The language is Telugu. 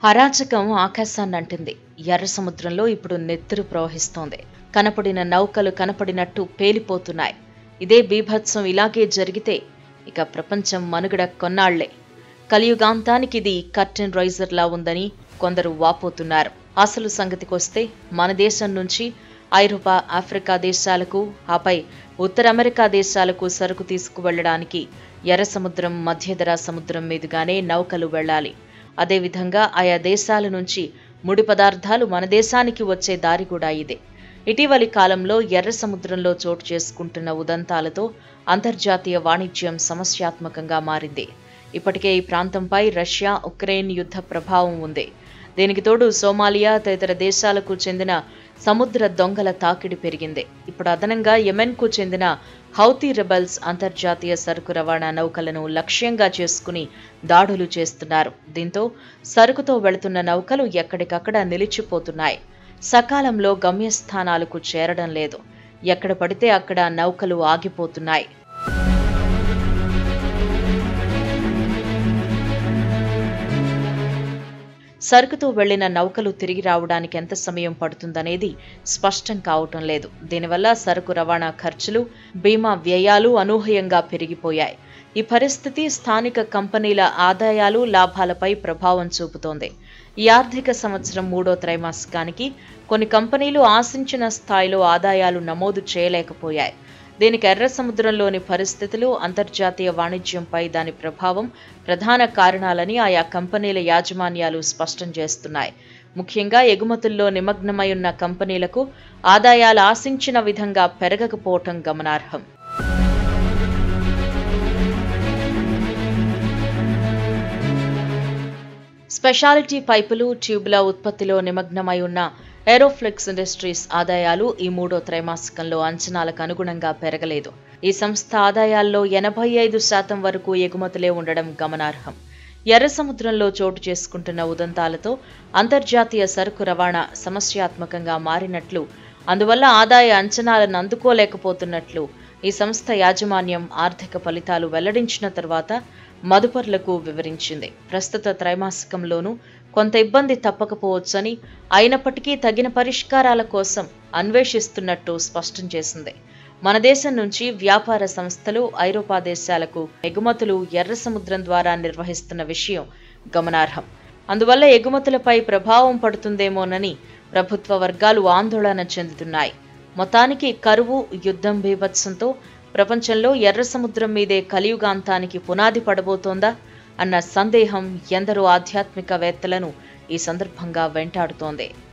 అరాచకం ఆకాశాన్ని అంటింది ఎర్ర సముద్రంలో ఇప్పుడు నెత్తురు ప్రవహిస్తోంది కనపడిన నౌకలు కనపడినట్టు పేలిపోతున్నాయి ఇదే బీభత్సం ఇలాగే జరిగితే ఇక ప్రపంచం మనుగడ కొన్నాళ్లే కలియుగాంతానికి ఇది కర్టెన్ రైజర్లా ఉందని కొందరు వాపోతున్నారు అసలు సంగతికొస్తే మన దేశం నుంచి ఐరోపా ఆఫ్రికా దేశాలకు ఆపై ఉత్తర అమెరికా దేశాలకు సరుకు తీసుకువెళ్లడానికి ఎర్ర సముద్రం మధ్యధరా సముద్రం మీదుగానే నౌకలు వెళ్ళాలి అదేవిధంగా ఆయా దేశాల నుంచి ముడి పదార్థాలు మన దేశానికి వచ్చే దారి కూడా ఇదే ఇటీవలి కాలంలో ఎర్ర సముద్రంలో చోటు చేసుకుంటున్న ఉదంతాలతో అంతర్జాతీయ వాణిజ్యం సమస్యాత్మకంగా మారింది ఇప్పటికే ఈ ప్రాంతంపై రష్యా ఉక్రెయిన్ యుద్ధ ప్రభావం ఉంది దీనికి తోడు సోమాలియా తదితర దేశాలకు చెందిన సముద్ర దొంగల తాకిడి పెరిగింది ఇప్పుడు అదనంగా యెమెన్కు చెందిన హౌతీ రెబల్స్ అంతర్జాతీయ సరుకు రవాణా నౌకలను లక్ష్యంగా చేసుకుని దాడులు చేస్తున్నారు దీంతో సరుకుతో వెళుతున్న నౌకలు ఎక్కడికక్కడ నిలిచిపోతున్నాయి సకాలంలో గమ్యస్థానాలకు చేరడం లేదు ఎక్కడ పడితే అక్కడ నౌకలు ఆగిపోతున్నాయి సరుకుతో వెళ్లిన నౌకలు తిరిగి రావడానికి ఎంత సమయం పడుతుందనేది స్పష్టం కావటం లేదు దీనివల్ల సరుకు రవాణా ఖర్చులు బీమా వ్యయాలు అనూహ్యంగా పెరిగిపోయాయి ఈ పరిస్థితి స్థానిక కంపెనీల ఆదాయాలు లాభాలపై ప్రభావం చూపుతోంది ఈ ఆర్థిక సంవత్సరం మూడో త్రైమాసికానికి కొన్ని కంపెనీలు ఆశించిన స్థాయిలో ఆదాయాలు నమోదు చేయలేకపోయాయి దీనికి ఎర్ర సముద్రంలోని పరిస్థితులు అంతర్జాతీయ వాణిజ్యంపై దాని ప్రభావం ప్రధాన కారణాలని ఆయా కంపెనీల యాజమాన్యాలు స్పష్టం చేస్తున్నాయి ముఖ్యంగా ఎగుమతుల్లో నిమగ్నమై ఉన్న కంపెనీలకు ఆదాయాలు ఆశించిన విధంగా పెరగకపోవటం గమనార్హం స్పెషాలిటీ పైపులు ట్యూబ్ల ఉత్పత్తిలో నిమగ్నమై ఉన్న ఏరోఫ్లెక్స్ ఇండస్ట్రీస్ ఆదాయాలు ఈ మూడో త్రైమాసికంలో అంచనాలకు అనుగుణంగా పెరగలేదు ఈ సంస్థ ఆదాయాల్లో ఎనభై ఐదు శాతం వరకు ఎగుమతులే ఉండడం గమనార్హం ఎర్ర సముద్రంలో చోటు చేసుకుంటున్న ఉదంతాలతో అంతర్జాతీయ సరుకు రవాణా సమస్యాత్మకంగా మారినట్లు అందువల్ల ఆదాయ అంచనాలను అందుకోలేకపోతున్నట్లు ఈ సంస్థ యాజమాన్యం ఆర్థిక ఫలితాలు వెల్లడించిన తర్వాత మదుపర్లకు వివరించింది ప్రస్తుత త్రైమాసికంలోనూ కొంత ఇబ్బంది తప్పకపోవచ్చని అయినప్పటికీ తగిన పరిష్కారాల కోసం అన్వేషిస్తున్నట్టు స్పష్టం చేసింది మన దేశం నుంచి వ్యాపార సంస్థలు ఐరోపా దేశాలకు ఎగుమతులు ఎర్ర సముద్రం ద్వారా నిర్వహిస్తున్న విషయం గమనార్హం అందువల్ల ఎగుమతులపై ప్రభావం పడుతుందేమోనని ప్రభుత్వ వర్గాలు ఆందోళన చెందుతున్నాయి మొత్తానికి కరువు యుద్ధం బీభత్సంతో ప్రపంచంలో ఎర్ర సముద్రం మీదే కలియుగాంతానికి పునాది పడబోతోందా అన్న సందేహం ఎందరో ఆధ్యాత్మికవేత్తలను ఈ సందర్భంగా వెంటాడుతోంది